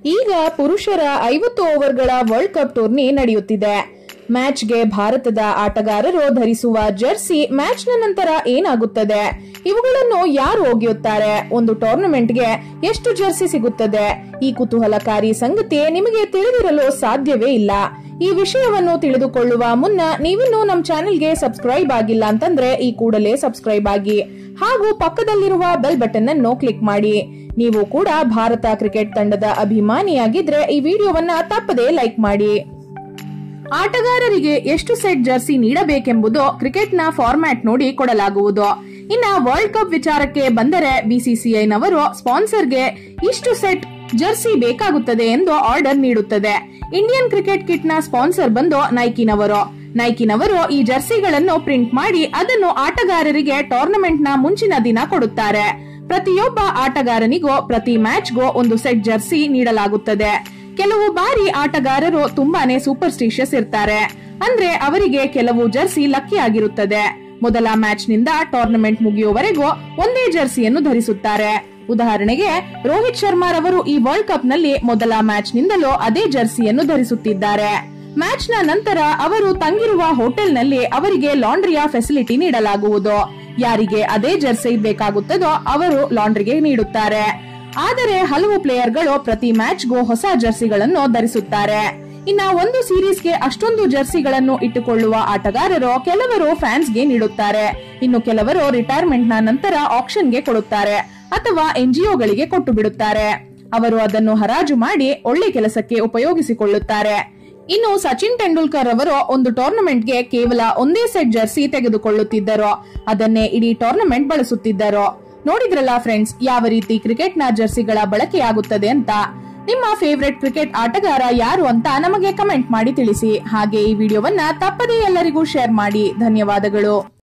ಈಗ ಪುರುಷರ ಐವತ್ತು ಓವರ್ಗಳ ವರ್ಲ್ಡ್ ಕಪ್ ಟೂರ್ನಿ ನಡೆಯುತ್ತಿದೆ ಮ್ಯಾಚ್ಗೆ ಭಾರತದ ಆಟಗಾರರು ಧರಿಸುವ ಜರ್ಸಿ ಮ್ಯಾಚ್ನ ನಂತರ ಏನಾಗುತ್ತದೆ ಇವುಗಳನ್ನು ಯಾರು ಒಗೆಯುತ್ತಾರೆ ಒಂದು ಟೂರ್ನಮೆಂಟ್ಗೆ ಎಷ್ಟು ಜರ್ಸಿ ಸಿಗುತ್ತದೆ ಈ ಕುತೂಹಲಕಾರಿ ಸಂಗತಿ ನಿಮಗೆ ತಿಳಿದಿರಲು ಸಾಧ್ಯವೇ ಇಲ್ಲ ಈ ವಿಷಯವನ್ನು ತಿಳಿದುಕೊಳ್ಳುವ ಮುನ್ನ ನೀವಿನ್ನೂ ನಮ್ಮ ಚಾನೆಲ್ಗೆ ಸಬ್ಸ್ಕ್ರೈಬ್ ಆಗಿಲ್ಲ ಅಂತಂದ್ರೆ ಈ ಕೂಡಲೇ ಸಬ್ಸ್ಕ್ರೈಬ್ ಆಗಿ ಹಾಗೂ ಪಕ್ಕದಲ್ಲಿರುವ ಬೆಲ್ ಬಟನ್ ಅನ್ನು ಕ್ಲಿಕ್ ಮಾಡಿ ನೀವು ಕೂಡ ಭಾರತ ಕ್ರಿಕೆಟ್ ತಂಡದ ಅಭಿಮಾನಿಯಾಗಿದ್ರೆ ಈ ವಿಡಿಯೋವನ್ನ ತಪ್ಪದೇ ಲೈಕ್ ಮಾಡಿ ಆಟಗಾರರಿಗೆ ಎಷ್ಟು ಸೆಟ್ ಜರ್ಸಿ ನೀಡಬೇಕೆಂಬುದು ಕ್ರಿಕೆಟ್ನ ಫಾರ್ಮ್ಯಾಟ್ ನೋಡಿ ಕೊಡಲಾಗುವುದು ಇನ್ನ ವರ್ಲ್ಡ್ ಕಪ್ ವಿಚಾರಕ್ಕೆ ಬಂದರೆ ಬಿಸಿಸಿಐನವರು ಸ್ಪಾನ್ಸರ್ಗೆ ಇಷ್ಟು ಸೆಟ್ ಜರ್ಸಿ ಬೇಕಾಗುತ್ತದೆ ಎಂದು ಆರ್ಡರ್ ನೀಡುತ್ತದೆ ಇಂಡಿಯನ್ ಕ್ರಿಕೆಟ್ ಕಿಟ್ನ ಸ್ಪಾನ್ಸರ್ ಬಂದು ನೈಕಿನವರು ನೈಕಿನವರು ಈ ಜರ್ಸಿಗಳನ್ನು ಪ್ರಿಂಟ್ ಮಾಡಿ ಅದನ್ನು ಆಟಗಾರರಿಗೆ ಟೂರ್ನಮೆಂಟ್ನ ಮುಂಚಿನ ದಿನ ಕೊಡುತ್ತಾರೆ ಪ್ರತಿಯೊಬ್ಬ ಆಟಗಾರನಿಗೂ ಪ್ರತಿ ಮ್ಯಾಚ್ಗೂ ಒಂದು ಸೆಟ್ ಜರ್ಸಿ ನೀಡಲಾಗುತ್ತದೆ ಕೆಲವು ಬಾರಿ ಆಟಗಾರರು ತುಂಬಾನೇ ಸೂಪರ್ಸ್ಟಿಷಿಯಸ್ ಇರ್ತಾರೆ ಅಂದ್ರೆ ಅವರಿಗೆ ಕೆಲವು ಜರ್ಸಿ ಲಕ್ಕಿ ಆಗಿರುತ್ತದೆ ಮೊದಲ ಮ್ಯಾಚ್ ನಿಂದ ಟೂರ್ನಮೆಂಟ್ ಮುಗಿಯುವವರೆಗೂ ಒಂದೇ ಜರ್ಸಿಯನ್ನು ಧರಿಸುತ್ತಾರೆ ಉದಾಹರಣೆಗೆ ರೋಹಿತ್ ಶರ್ಮಾ ರವರು ಈ ವರ್ಲ್ಡ್ ಕಪ್ ನಲ್ಲಿ ಮೊದಲ ಮ್ಯಾಚ್ ನಿಂದಲೂ ಅದೇ ಜರ್ಸಿಯನ್ನು ಧರಿಸುತ್ತಿದ್ದಾರೆ ಮ್ಯಾಚ್ ನ ನಂತರ ಅವರು ತಂಗಿರುವ ಹೋಟೆಲ್ನಲ್ಲಿ ಅವರಿಗೆ ಲಾಂಡ್ರಿಯ ಫೆಸಿಲಿಟಿ ನೀಡಲಾಗುವುದು ಯಾರಿಗೆ ಅದೇ ಜರ್ಸಿ ಬೇಕಾಗುತ್ತದೋ ಅವರು ಲಾಂಡ್ರಿಗೆ ನೀಡುತ್ತಾರೆ ಆದರೆ ಹಲವು ಪ್ಲೇಯರ್ಗಳು ಪ್ರತಿ ಮ್ಯಾಚ್ಗೂ ಹೊಸ ಜರ್ಸಿಗಳನ್ನು ಧರಿಸುತ್ತಾರೆ ಇನ್ನ ಒಂದು ಸೀರೀಸ್ಗೆ ಅಷ್ಟೊಂದು ಜರ್ಸಿಗಳನ್ನು ಇಟ್ಟುಕೊಳ್ಳುವ ಆಟಗಾರರು ಕೆಲವರು ಫ್ಯಾನ್ಸ್ಗೆ ನೀಡುತ್ತಾರೆ ಇನ್ನು ಕೆಲವರು ರಿಟೈರ್ಮೆಂಟ್ ನ ನಂತರ ಆಕ್ಷನ್ಗೆ ಕೊಡುತ್ತಾರೆ ಅಥವಾ ಎನ್ಜಿಒಗಳಿಗೆ ಕೊಟ್ಟು ಬಿಡುತ್ತಾರೆ ಅವರು ಅದನ್ನು ಹರಾಜು ಮಾಡಿ ಒಳ್ಳೆ ಕೆಲಸಕ್ಕೆ ಉಪಯೋಗಿಸಿಕೊಳ್ಳುತ್ತಾರೆ ಇನ್ನು ಸಚಿನ್ ತೆಂಡೂಲ್ಕರ್ ಅವರು ಒಂದು ಟೂರ್ನಮೆಂಟ್ಗೆ ಕೇವಲ ಒಂದೇ ಸೆಟ್ ಜರ್ಸಿ ತೆಗೆದುಕೊಳ್ಳುತ್ತಿದ್ದರು ಅದನ್ನೇ ಇಡೀ ಟೂರ್ನಮೆಂಟ್ ಬಳಸುತ್ತಿದ್ದರು ನೋಡಿದ್ರಲ್ಲ ಫ್ರೆಂಡ್ಸ್ ಯಾವ ರೀತಿ ಕ್ರಿಕೆಟ್ನ ಜರ್ಸಿಗಳ ಬಳಕೆಯಾಗುತ್ತದೆ ಅಂತ ನಿಮ್ಮ ಫೇವ್ರೆಟ್ ಕ್ರಿಕೆಟ್ ಆಟಗಾರ ಯಾರು ಅಂತ ನಮಗೆ ಕಮೆಂಟ್ ಮಾಡಿ ತಿಳಿಸಿ ಹಾಗೆ ಈ ವಿಡಿಯೋವನ್ನ ತಪ್ಪದೇ ಎಲ್ಲರಿಗೂ ಶೇರ್ ಮಾಡಿ ಧನ್ಯವಾದಗಳು